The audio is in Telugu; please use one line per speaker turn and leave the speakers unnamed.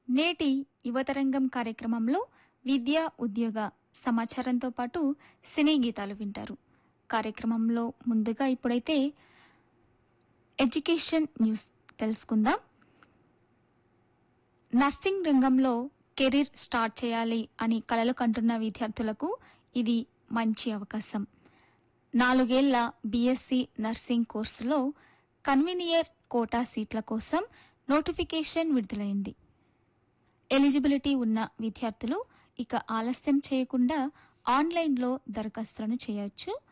నేటి యువతరంగం కార్యక్రమంలో విద్య ఉద్యోగ సమాచారంతో పాటు సినీ గీతాలు వింటారు కార్యక్రమంలో ముందుగా ఇప్పుడైతే ఎడ్యుకేషన్ న్యూస్ తెలుసుకుందాం నర్సింగ్ రంగంలో కెరీర్ స్టార్ట్ చేయాలి అని కలలు కంటున్న విద్యార్థులకు ఇది మంచి అవకాశం నాలుగేళ్ల బీఎస్సీ నర్సింగ్ కోర్సులో కన్వీనియర్ కోటా సీట్ల కోసం నోటిఫికేషన్ విడుదలైంది ఎలిజిబిలిటీ ఉన్న విద్యార్థులు ఇక ఆలస్యం చేయకుండా ఆన్లైన్లో దరఖాస్తులను చేయవచ్చు